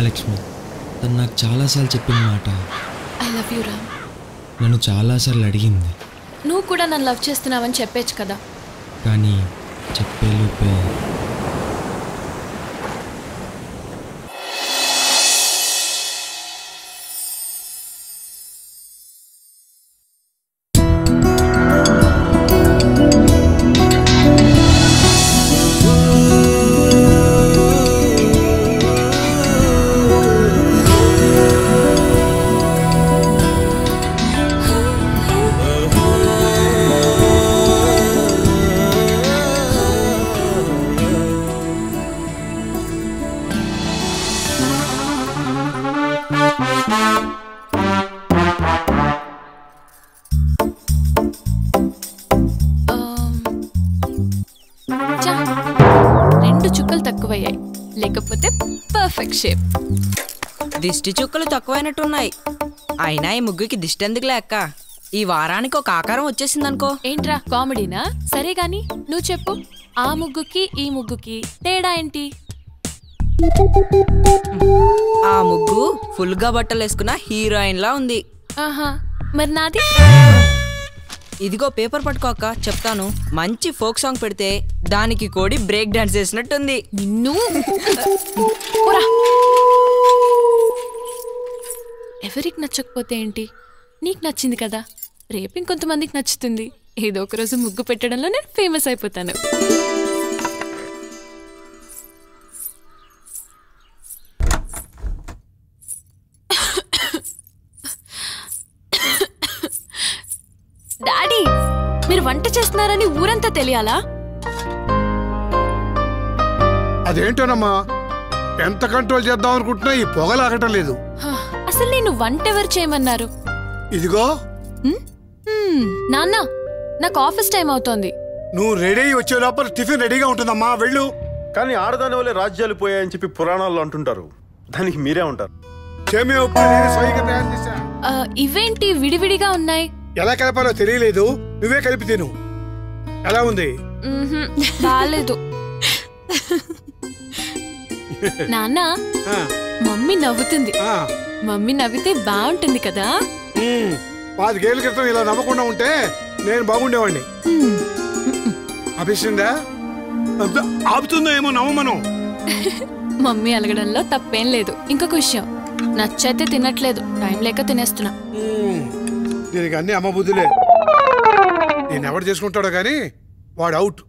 మహాలక్ష్మి తను నాకు చాలాసార్లు చెప్పిన మాట ఐ లవ్ యూ రామ్ నన్ను చాలాసార్లు అడిగింది నువ్వు కూడా నన్ను లవ్ చేస్తున్నావని చెప్పేచ్చు కదా కానీ చెప్పేలోపే ఆమ్, చా, రెండు చుక్కలు తక్కువయ్యాయి లేకపోతే పర్ఫెక్ట్ షేప్ దిష్టి చుక్కలు తక్కువైనట్టున్నాయి అయినా ఈ ముగ్గుకి దిష్టి ఎందుకు లేక ఈ వారానికి ఒక ఆకారం వచ్చేసిందనుకో ఏంట్రా కామెడీనా సరే గాని నువ్వు చెప్పు ఆ ముగ్గుకి ఈ ముగ్గుకి తేడా ఏంటి ఆ ముగ్గు ఫుల్ గా బట్టలు వేసుకున్న హీరోయిన్ లా ఉంది ఆహా మరి నాది ఇదిగో పేపర్ పట్టుకోక చెప్తాను మంచి ఫోక్ సాంగ్ పెడితే దానికి కోడి బ్రేక్ డాన్స్ చేసినట్టుంది నిన్ను పోరా. ఎవరికి నచ్చకపోతే ఏంటి నీకు నచ్చింది కదా రేపు ఇంకొంతమందికి నచ్చుతుంది ఏదో ఒక రోజు ముగ్గు పెట్టడంలో నేను ఫేమస్ అయిపోతాను డాడీ మీరు వంట చేస్తున్నారని ఊరంతా తెలియాలా అదేంటోనమ్మా ఎంత కంట్రోల్ చేద్దాం అనుకుంటున్నా ఈ పొగలాగటం లేదు హ, అసలు నేను వంట ఎవరు చేయమన్నారు ఇదిగో హ్మ్? హ్మ్, నాన్న నాకు ఆఫీస్ టైం అవుతోంది నువ్వు రెడీ అయ్యి వచ్చే లోపల టిఫిన్ రెడీగా ఉంటుందమ్మా వెళ్ళు కానీ ఆడదాని వల్లే రాజ్యాలు పోయాయని చెప్పి పురాణాల్లో అంటుంటారు దానికి మీరే ఉంటారు సేమియా ఉప్మా నేనే స్వయంగా తయారు చేశా ఆ, ఇవేంటి విడివిడిగా ఉన్నాయి ఎలా కలపాలో తెలియలేదు నువ్వే కలిపి తిను ఎలా ఉంది మ్మ్హ్మ్, బాలేదు నాన్న ఆ, మమ్మీ నవ్వుతుంది ఆ, మమ్మీ నవ్వితే బాగుంటుంది కదా ఉమ్, పాతికేళ్ల క్రితం ఇలా నమ్మకుండా ఉంటే నేను బాగుండేవాడిని మ్మ్. అభిస్తుందా అబ్బ, ఆపుతుందో ఏమో నమ్మమను మమ్మీ అలగడంలో తప్పేం లేదు ఇంకొక విషయం నచ్చైతే తినట్లేదు టైం లేక తినేస్తున్నా ఉమ్, దీనికి అన్ని అమ్మ బుద్ధులే నేను ఎవడు చేసుకుంటాడో కానీ వాడు అవుట్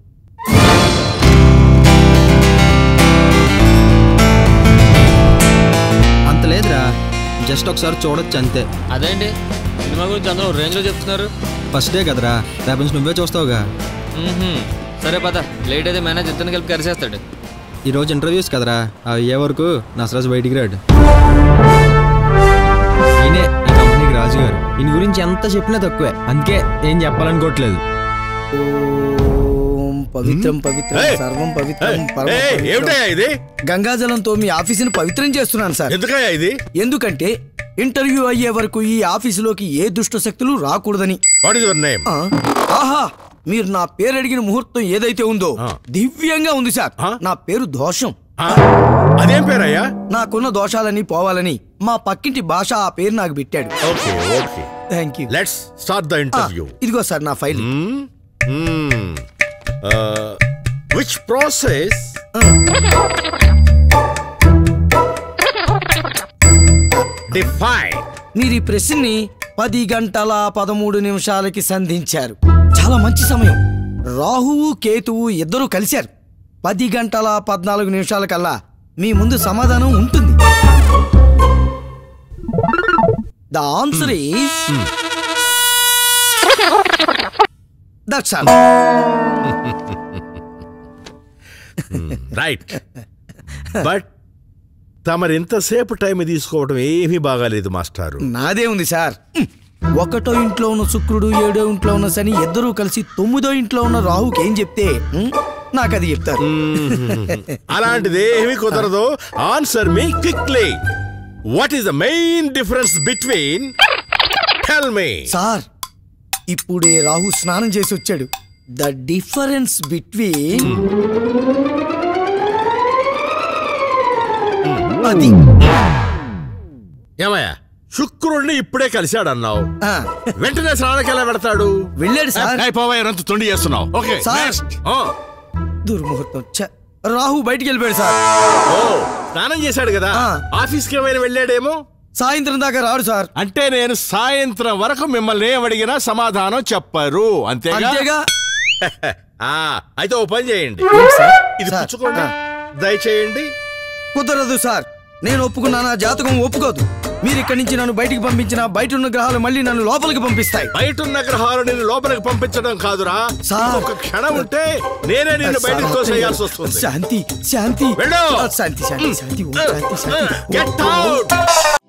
అంత లేదురా జస్ట్ ఒకసారి చూడొచ్చు అంతే అదేంటి సినిమా గురించి అందరూ రేంజ్ లో చెప్తున్నారు ఫస్ట్ డే కదరా రేపు నుంచి నువ్వే చూస్తావుగా మ్మ్హ్మ్. సరే పద లేట్ అయితే మేనేజ్ ఇద్దరిని కలిపి కరిసేస్తాడు ఈరోజు ఇంటర్వ్యూస్ కదరా అవి అయ్యే వరకు నా సరస్ బయటికి రాడు ఈయనే ఈ కంపెనీకి రాజు గారు ఈయన గురించి ఎంత చెప్పినా తక్కువే అందుకే ఏం చెప్పాలనుకోవట్లేదు ఓం పవిత్రం పవిత్రం ఏయ్! సర్వం పవిత్రం పరమ ఏయ్, పవిత్రం. ఏమిటయ్యా ఇది గంగాజలంతో మీ ఆఫీసుని పవిత్రం చేస్తున్నాను సార్ ఎందుకయ్యా ఇది ఎందుకంటే ఇంటర్వ్యూ అయ్యే వరకు ఈ ఆఫీసులోకి ఏ దుష్ట శక్తులు రాకూడదని వాట్ ఇస్ యువర్ నేమ్ ఆ, ఆహా మీరు నా పేరు అడిగిన ముహూర్తం ఏదైతే ఉందో ఆ. దివ్యంగా ఉంది సార్ ఆ? నా పేరు దోషం అదేం పేరయ్యా నాకున్న దోషాలని పోవాలని మా పక్కింటి భాష ఆ పేరు నాకు పెట్టాడు okay okay thank you let's start the interview ఇదిగో సార్ నా ఫైల్ విచ్ ప్రాసెస్ డిఫైన్ మీరు ఈ ప్రశ్నని పది గంటల పదమూడు నిమిషాలకి సంధించారు చాలా మంచి సమయం రాహువు కేతువు ఇద్దరు కలిశారు పది గంటల పద్నాలుగు నిమిషాల కల్లా మీ ముందు సమాధానం ఉంటుంది the answer is that's all right but తమరు ఎంతసేపు టైం తీసుకోవడం ఏమీ బాగాలేదు మాస్టారు నాదే ఉంది సార్ హ్మ్. ఒకటో ఇంట్లో ఉన్న శుక్రుడు ఏడో ఇంట్లో ఉన్న శని ఇద్దరూ కలిసి తొమ్మిదో ఇంట్లో ఉన్న రాహుకి ఏం చెప్తే హ్మ్, నాకు అది చెప్తారు అలాంటిది ఏమీ కుదరదు answer me quickly what is the main difference between tell me sir ఇప్పుడే రాహు స్నానం చేసి వచ్చాడు ద డిఫరెన్స్ బిట్వీన్ అది ఏమయ్యా శుక్రుడిని ఇప్పుడే కలిశాడన్నావు ఆ, వెంటనే స్నానానికి ఎలా పెడతాడు వెళ్ళాడు సార్ అయిపోవా ఎంత తొండి చేస్తున్నావు ఓకే సార్ నెక్స్ట్ ఆ, దుర్ముహూర్తం ఛ, రాహు బయటికి వెళ్ళిపోయాడు సార్ ఓ స్నానం చేశాడు కదా ఆ. ఆఫీస్కి ఏమైనా వెళ్ళాడేమో సాయంత్రం దాకా రాడు సార్ అంటే నేను సాయంత్రం వరకు మిమ్మల్ని ఏమడిగినా సమాధానం చెప్పరు అంతేగా అంతేగా ఆ, అయితే ఓ పని చేయండి సార్? ఇది సార్, పుచ్చుకోండి ఆ. దయచేయండి కుదరదు సార్ నేను ఒప్పుకున్నా నా జాతకం ఒప్పుకోదు మీరు ఇక్కడి నుంచి నన్ను బయటికి పంపించిన బయట ఉన్న గ్రహాలు మళ్ళీ నన్ను లోపలికి పంపిస్తాయి బయట ఉన్న గ్రహాలు నిన్ను లోపలికి పంపించడం కాదురా సార్. ఒక క్షణం ఉంటే నేనే నిన్ను బయటకు తోసేయాల్సి వస్తుంది శాంతి శాంతి వెళ్ళు. ఆ, శాంతి శాంతి శాంతి ఓం శాంతి శాంతి Get ఓం, ఓం, out!